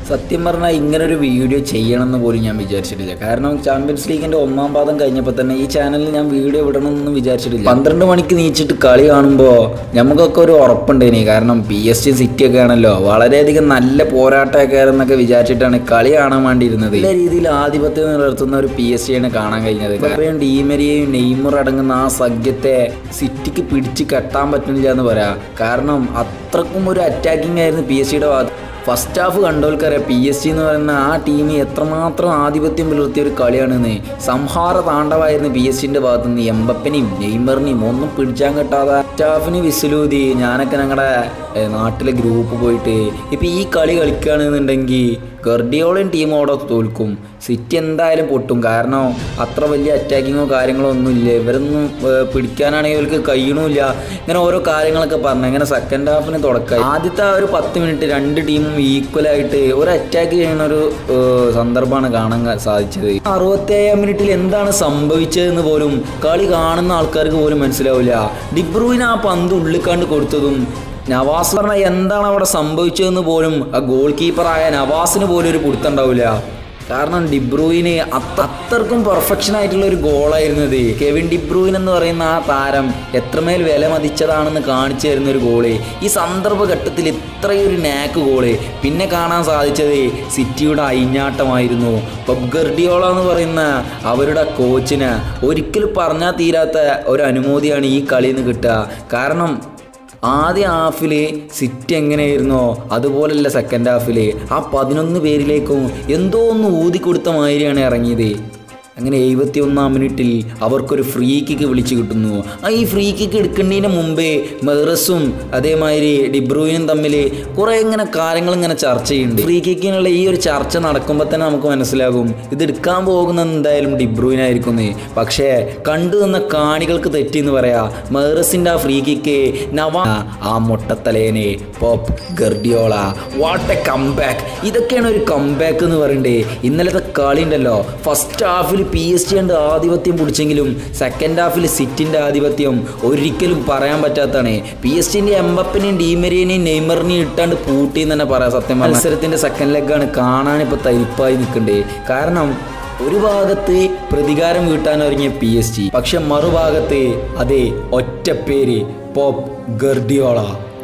സത്യം പറഞ്ഞാൽ ഇങ്ങനെ ഒരു വീഡിയോ ചെയ്യണമെന്ന് പോലും ഞാൻ വിചാരിച്ചിട്ടില്ല കാരണം ചാമ്പ്യൻസ് ലീഗിന്റെ ഒന്നാം പാദം കഴിഞ്ഞപ്പോൾ തന്നെ ഈ ചാനലിൽ ഞാൻ വീഡിയോ വിടണമെന്നൊന്നും വിചാരിച്ചിട്ടില്ല പന്ത്രണ്ട് മണിക്ക് നീച്ചിട്ട് കളി കാണുമ്പോൾ നമുക്കൊക്കെ ഒരു ഉറപ്പുണ്ടേനി കാരണം പി എസ് ജി സിറ്റി ഒക്കെ ആണല്ലോ വളരെയധികം നല്ല പോരാട്ടമൊക്കെ ആയിരുന്നൊക്കെ വിചാരിച്ചിട്ടാണ് കളി കാണാൻ വേണ്ടിയിരുന്നത് നല്ല രീതിയിൽ ആധിപത്യം നിലനിർത്തുന്ന ഒരു പി എസ് ജിയാണ് കാണാൻ കഴിഞ്ഞത് കാരണം ഡീമരിയെയും നെയ്മർ അടങ്ങുന്ന ആ സഖ്യത്തെ സിറ്റിക്ക് പിടിച്ച് കെട്ടാൻ പറ്റുന്നില്ല എന്ന് പറയാം കാരണം അത്രക്കും ഒരു അറ്റാക്കിംഗ് ആയിരുന്നു പി എസ് ജിയുടെ ഭാഗത്ത് ഫസ്റ്റ് ഹാഫ് കണ്ടോൽക്കറിയാം പി എസ് ജി എന്ന് പറയുന്ന ആ ടീം എത്രമാത്രം ആധിപത്യം പുലർത്തിയ ഒരു കളിയാണെന്ന് സംഹാര താണ്ഡവായിരുന്നു പി എസ് ജിന്റെ ഭാഗത്ത് നിന്ന് എമ്പപ്പനെയും നെയ്മറിനെയും ഒന്നും പിടിച്ചാൻ കിട്ടാതെ സ്റ്റാഫിന് വിസിലൂതി ഞാനൊക്കെ ഞങ്ങളുടെ നാട്ടിലെ ഗ്രൂപ്പ് പോയിട്ട് ഇപ്പം ഈ കളി കളിക്കുകയാണെന്നുണ്ടെങ്കിൽ ഗർഡിയോളും ടീമോടെ തോൽക്കും സിറ്റി എന്തായാലും പൊട്ടും കാരണം അത്ര വലിയ അറ്റാക്കിങ്ങോ കാര്യങ്ങളോ ഒന്നുമില്ല ഇവരൊന്നും ഏർ, പിടിക്കാനാണെങ്കിൽ ഇവർക്ക് കഴിയണമില്ല ഇങ്ങനെ ഓരോ കാര്യങ്ങളൊക്കെ പറഞ്ഞു ഇങ്ങനെ സെക്കൻഡ് ഹാഫിന് തുടക്കമായി ആദ്യത്തെ ആ ഒരു പത്ത് മിനിറ്റ് രണ്ട് ടീമും ഈക്വലായിട്ട് ഒരു അറ്റാക്ക് ചെയ്യുന്ന ഒരു ഏർ, സന്ദർഭമാണ് കാണാൻ ക- സാധിച്ചത് അറുപത്തേഴാം മിനിറ്റിൽ എന്താണ് സംഭവിച്ചതെന്ന് പോലും കളി കാണുന്ന ആൾക്കാർക്ക് പോലും മനസ്സിലാവില്ല ഡിബ്രൂവിന് ആ പന്ത് ഉള്ളിക്കാണ്ട് കൊടുത്തതും നവാസ് പറഞ്ഞ എന്താണ് അവിടെ സംഭവിച്ചതെന്ന് പോലും ആ ഗോൾ കീപ്പറായ നവാസിന് പോലും ഒരു പിടുത്തുണ്ടാവില്ല കാരണം ഡിബ്രൂയിന് അത്ര അത്രക്കും പെർഫെക്ഷൻ ആയിട്ടുള്ള ഒരു ഗോളായിരുന്നത് കെവിൻ ഡിബ്രൂയിൻ എന്ന് പറയുന്ന ആ താരം എത്രമേൽ വില മതിച്ചതാണെന്ന് കാണിച്ചു തരുന്ന ഒരു ഗോള് ഈ സന്ദർഭഘട്ടത്തിൽ ഇത്രയൊരു നാക്ക് ഗോള് പിന്നെ കാണാൻ സാധിച്ചത് സിറ്റിയുടെ അയിഞ്ഞാട്ടമായിരുന്നു പബ് ഗർഡിയോള എന്ന് പറയുന്ന അവരുടെ കോച്ചിന് ഒരിക്കലും പറഞ്ഞാൽ തീരാത്ത ഒരു അനുമോദിയാണ് ഈ കളിയിൽ നിന്ന് കിട്ടുക കാരണം ആദ്യ ഹാഫിൽ സിറ്റി എങ്ങനെയായിരുന്നോ അതുപോലല്ല സെക്കൻഡ് ഹാഫിൽ ആ പതിനൊന്ന് പേരിലേക്കും എന്തോ ഒന്ന് ഊതിക്കൊടുത്ത മാതിരിയാണ് ഇറങ്ങിയത് അങ്ങനെ എഴുപത്തി ഒന്നാം മിനിറ്റിൽ അവർക്കൊരു ഫ്രീ കിക്ക് വിളിച്ചു കിട്ടുന്നു ആ ഈ ഫ്രീ കിക്ക് എടുക്കുന്നതിന് മുമ്പേ മെഹ്റസും അതേമാതിരി ഡിബ്രൂയിനും തമ്മിൽ കുറേ ഇങ്ങനെ കാര്യങ്ങൾ ഇങ്ങനെ ചർച്ച ചെയ്യുന്നുണ്ട് ഫ്രീ കിക്കിനുള്ള ഈ ഒരു ചർച്ച നടക്കുമ്പോൾ തന്നെ നമുക്ക് മനസ്സിലാകും ഇത് എടുക്കാൻ പോകുന്നത് എന്തായാലും ഡിബ്രൂയിനായിരിക്കും പക്ഷേ കണ്ടു നിന്ന കാണികൾക്ക് തെറ്റിന്ന് പറയാ മെഹ്റസിൻ്റെ ആ ഫ്രീ കിക്ക് നവാ ആ മുട്ടത്തലേനെ Pep Guardiola what a comeback ഇതൊക്കെയാണ് ഒരു കംബാക്ക് എന്ന് പറയണ്ടേ ഇന്നലത്തെ കളി ഉണ്ടല്ലോ ഫസ്റ്റ് ഹാഫിൽ പി എസ് ജി കണ്ട് ആധിപത്യം പിടിച്ചെങ്കിലും സെക്കൻഡ് ഹാഫിൽ സിറ്റിൻ്റെ ആധിപത്യം ഒരിക്കലും പറയാൻ പറ്റാത്തതാണ് പി എസ് ജിൻ്റെ എംബപ്പിനെയും ഡീമരിയനെയും നെയ്മറിനെയും ഇട്ടാണ്ട് പൂട്ടി എന്ന് തന്നെ പറയാം സത്യം പറഞ്ഞാൽ. മത്സരത്തിൻ്റെ സെക്കൻഡ് ലെഗാണ് കാണാൻ ഇപ്പോൾ തരിപ്പായി നിൽക്കണ്ടേ കാരണം ഒരു ഭാഗത്ത് പ്രതികാരം വീട്ടാൻ ഒരുങ്ങിയ പി എസ് ജി പക്ഷെ മറുഭാഗത്ത് അതേ ഒറ്റ പേര് പോപ്പ് ഗർഡിയോള